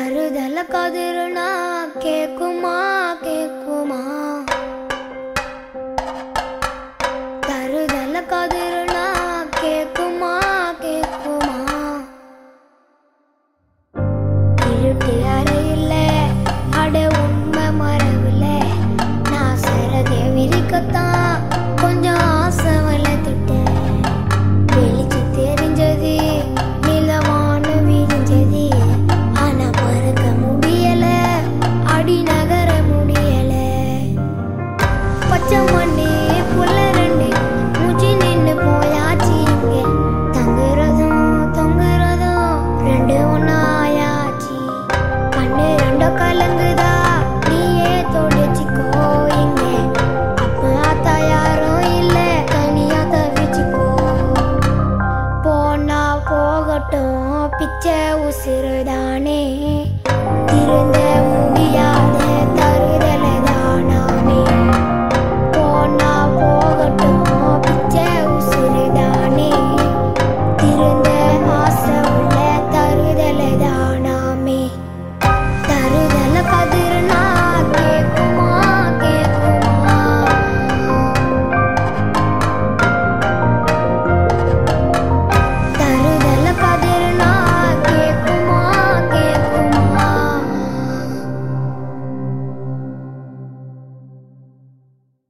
தருதல கதிருனா கேக்குமா கேக்குமா தருதல கதிருனா கேக்குமா கேக்குமா இருட்டு அறையில அட உண்மை மரவுல நான் சரதே விரிக்கத்தான் கொஞ்சம் ஆசை வளர்த்துட்டேன் வெளிச்சு தெரிஞ்சது நிலவான விரிஞ்சது ஆனா மறக்க முடியல அடி நகர முடியல பச்சை மண்ணு புள்ள ரெண்டு மூச்சு நின்னு போயாச்சு இங்க தங்குறதும் தொங்குறதும் ரெண்டு ஒன்னாயாச்சு கண்ணு ரெண்டோ கலங்குதா நீயே தொடைச்சிக்கோ இங்க அப்பா அத்தா யாரும் இல்ல தனியா தவிச்சுக்கோ போனா போகட்டும் பிச்சை உசுறுதானே திருந்த